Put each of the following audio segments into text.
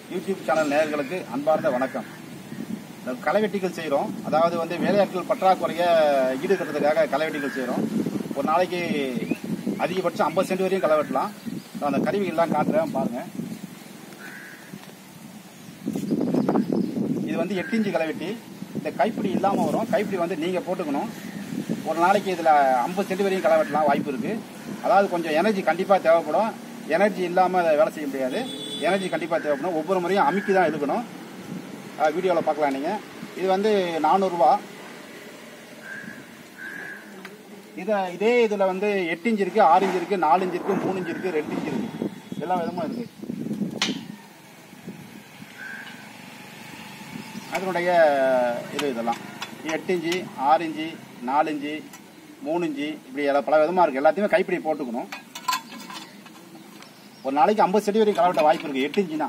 YouTube channel நேயர்களுக்கு அன்பார்ந்த வணக்கம் இந்த களைவெட்டிகள் செய்கிறோம் அதாவது வந்து வேலையாட்கள் பற்றாக்குறைய ஈடுகட்டுறதுக்காக களைவெட்டிகள் செய்கிறோம் ஒரு நாளைக்கு அதிகபட்சம் ஐம்பது சென்ட் வரையும் களை வெட்டலாம் நான் அந்த கருவிகள்லாம் காட்டுறேன் பாருங்க இது வந்து எட்டு இன்ச்சு களைவெட்டி இந்த கைப்பிடி இல்லாமல் வரும் கைப்பிடி வந்து நீங்கள் போட்டுக்கணும் ஒரு நாளைக்கு இதில் ஐம்பது சென்ட் வரையும் களை வெட்டலாம் வாய்ப்பு இருக்குது அதாவது கொஞ்சம் எனர்ஜி கண்டிப்பாக தேவைப்படும் எனர்ஜி இல்லாமல் அதை வேலை செய்ய முடியாது எனர்ஜி கண்டிப்பாக தேவைப்படும் ஒவ்வொரு முறையும் அமுக்கி தான் எடுக்கணும் வீடியோவில் பார்க்கலாம் நீங்கள் இது வந்து நானூறுரூவா இதை இதே இதில் வந்து எட்டு இன்ச்சு இருக்குது ஆறு இன்ச்சு இருக்குது நாலு இன்ச்சு இருக்குது மூணு இன்ச்சு இருக்குது ரெண்டு இன்ச்சு இருக்குது எல்லா விதமும் இருக்குது அதனுடைய இது இதெல்லாம் எட்டு இன்ச்சு ஆறு இன்ச்சு நாலு இன்ச்சு மூணு இன்ச்சு இப்படி எல்லாம் பல விதமாக இருக்குது எல்லாத்தையுமே கைப்பிடி போட்டுக்கணும் ஒரு நாளைக்கு ஐம்பது செடி வரைக்கும் கலவட்ட வாய்ப்பு இருக்குது எட்டு இன்ச்சுனா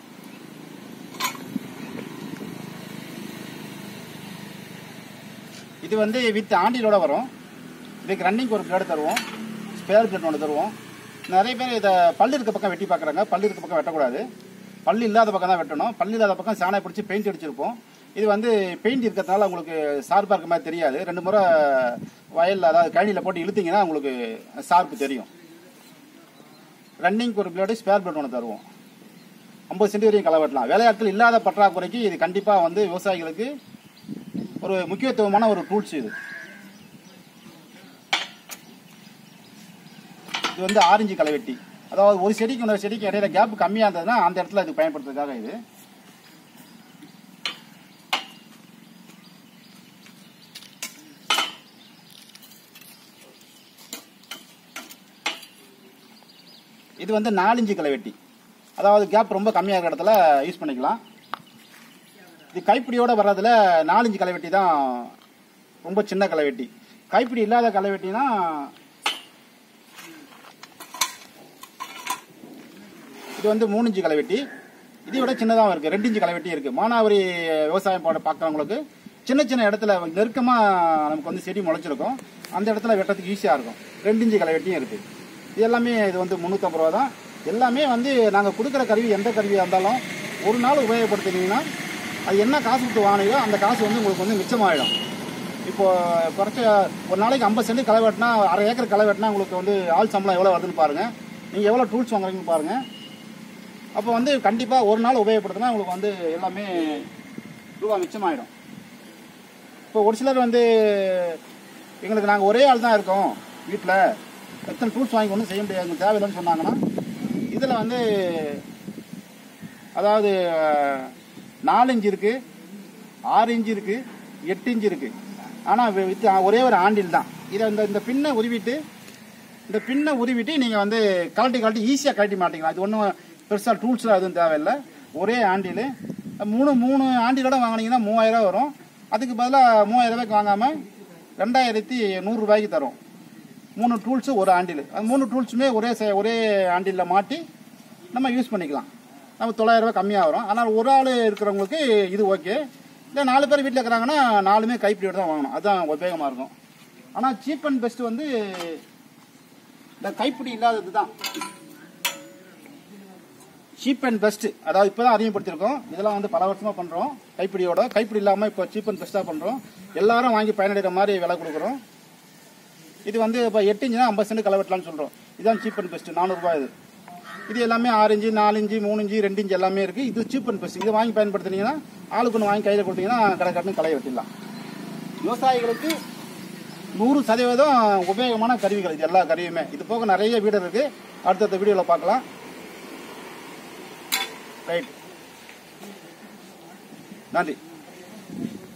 இது வந்து வித் ஆண்டிலோட வரும் இதுக்கு ரன்னிங் ஒரு பிளேடு தருவோம் ஸ்பேர் பிளேட் ஒன்று தருவோம் நிறைய பேர் இதை பல்லு இருக்க பக்கம் வெட்டி பார்க்குறாங்க பல்லு இருக்க பக்கம் வெட்டக்கூடாது பல்லு இல்லாத பக்கம் தான் வெட்டணும் பல்லு இல்லாத பக்கம் சாணை பிடிச்சி பெயிண்ட் அடிச்சிருப்போம் இது வந்து பெயிண்ட் இருக்கிறதுனால உங்களுக்கு சார்பாக இருக்க மாதிரி தெரியாது ரெண்டு முறை வயலில் அதாவது கழனியில் போட்டு இழுத்தீங்கன்னா உங்களுக்கு சார்பு தெரியும் ரன்னிங் ஒரு பிளேடு ஸ்பேர் பிளேட் ஒன்று தருவோம் ஐம்பது சென்ட் வரையும் களை வெட்டலாம் வேலையாட்கள் இல்லாத பற்றாக்குறைக்கு இது கண்டிப்பாக வந்து விவசாயிகளுக்கு ஒரு முக்கியத்துவமான ஒரு டூல்ஸ் இது இது வந்து ஆரஞ்சு களைவெட்டி அதாவது ஒரு செடிக்கு இன்னொரு செடிக்கு இடையில கேப் கம்மியாக இருந்ததுன்னா அந்த இடத்துல இது பயன்படுத்துறதுக்காக இது இது வந்து நாலஞ்சு களைவெட்டி அதாவது கேப் ரொம்ப கம்மியாக இருக்கிற இடத்துல யூஸ் பண்ணிக்கலாம் இது கைப்பிடியோட வர்றதுல நாலஞ்சு களைவெட்டி தான் ரொம்ப சின்ன களைவெட்டி கைப்பிடி இல்லாத களைவெட்டினா இது வந்து மூணு இன்ச்சு களைவெட்டி இதை விட சின்னதாகவும் இருக்குது ரெண்டு இன்ச்சு களைவெட்டி இருக்குது மானாவரி விவசாயம் போட பார்க்குறவங்களுக்கு சின்ன சின்ன இடத்துல நெருக்கமாக நமக்கு வந்து செடி முளைச்சிருக்கும் அந்த இடத்துல வெட்டத்துக்கு ஈஸியாக இருக்கும் ரெண்டு இன்ச்சு களைவெட்டியும் இருக்குது இது எல்லாமே இது வந்து முந்நூற்றம்பது ரூபா தான் எல்லாமே வந்து நாங்கள் கொடுக்குற கருவி எந்த கருவியாக இருந்தாலும் ஒரு நாள் உபயோகப்படுத்தினீங்கன்னா அது என்ன காசு கொடுத்து வாங்கினீங்களோ அந்த காசு வந்து உங்களுக்கு வந்து மிச்சமாயிடும் இப்போ குறைச்ச ஒரு நாளைக்கு ஐம்பது சென்ட் களை வெட்டினா அரை ஏக்கர் களை வெட்டினா உங்களுக்கு வந்து ஆள் சம்பளம் எவ்வளோ வருதுன்னு பாருங்கள் நீங்கள் எவ்வளோ டூல்ஸ் வாங்குறீங்கன்னு பாருங்கள் அப்போ வந்து கண்டிப்பாக ஒரு நாள் உபயோகப்படுத்தினா உங்களுக்கு வந்து எல்லாமே ரூபா மிச்சமாயிடும் இப்போ ஒரு சிலர் வந்து எங்களுக்கு நாங்கள் ஒரே ஆள் தான் இருக்கோம் வீட்டில் எத்தனை டூல்ஸ் வாங்கி ஒன்றும் செய்ய முடியாது எங்களுக்கு தேவையில்லைன்னு சொன்னாங்கன்னா இதில் வந்து அதாவது அஹ், நாலு இன்ச்சு இருக்குது ஆறு இன்ச்சு இருக்குது எட்டு இன்ச்சு இருக்குது ஆனால் வித் ஒரே ஒரு ஆண்டில் தான் இதை இந்த இந்த பின்னை உருவிட்டு இந்த பின்னை உருவிட்டு நீங்கள் வந்து கழட்டி கழட்டி ஈஸியாக கழட்டி மாட்டிக்கலாம் அது ஒன்றும் பெருசாக டூல்ஸ்லாம் எதுவும் தேவையில்லை ஒரே ஆண்டில் மூணு மூணு ஆண்டிலோட வாங்கினீங்கன்னா மூவாயிரம் வரும் அதுக்கு பதிலாக மூவாயிரம் ரூபாய்க்கு வாங்காமல் ரெண்டாயிரத்தி நூறுரூபாய்க்கு தரும் மூணு டூல்ஸு ஒரு ஆண்டில் அந்த மூணு டூல்ஸுமே ஒரே சே- ஒரே ஆண்டிலில் மாட்டி நம்ம யூஸ் பண்ணிக்கலாம் நம்ம தொள்ளாயிரம் ரூபாய் கம்மியாக வரும் ஆனால் ஒரு ஆள் இருக்கிறவங்களுக்கு இது ஓகே இல்லை நாலு பேர் வீட்டில் இருக்கிறாங்கன்னா நாலுமே கைப்பிடியோட தான் வாங்கணும் அதுதான் உபயோகமாக இருக்கும் ஆனால் சீப் அண்ட் பெஸ்ட் வந்து இந்த கைப்பிடி இல்லாதது தான் சீப் அண்ட் பெஸ்ட் அதாவது இப்போ தான் அறிமுகப்படுத்திருக்கோம் இதெல்லாம் வந்து பல வருஷமாக பண்ணுறோம் கைப்பிடியோட கைப்பிடி இல்லாமல் இப்போ சீப் அண்ட் பெஸ்ட்டாக பண்ணுறோம் எல்லாரும் வாங்கி பயனடைகிற மாதிரி விலை கொடுக்குறோம் இது வந்து இப்போ எட்டு இன்ச்சுனா ஐம்பது சென்ட் களை வெட்டலாம்னு சொல்கிறோம் இதுதான் சீப் அண்ட் பெஸ்ட் நானூறுரூபா இது இது எல்லாமே ஆறு இன்ச்சு நாலு இன்ச்சு மூணு இன்ச்சு ரெண்டு இன்ச்சு எல்லாமே இருக்குது இது சீப் அண்ட் பெஸ்ட் இதை வாங்கி பயன்படுத்தினீங்கன்னா ஆளுக்கு ஒன்று வாங்கி கையில் கொடுத்தீங்கன்னா கடை கட்டுன்னு களை வெட்டிடலாம் விவசாயிகளுக்கு நூறு சதவீதம் உபயோகமான கருவிகள் இது எல்லா கருவியுமே இது போக நிறைய வீடு இருக்குது அடுத்தடுத்த வீடியோவில் பார்க்கலாம் ரைட் நன்றி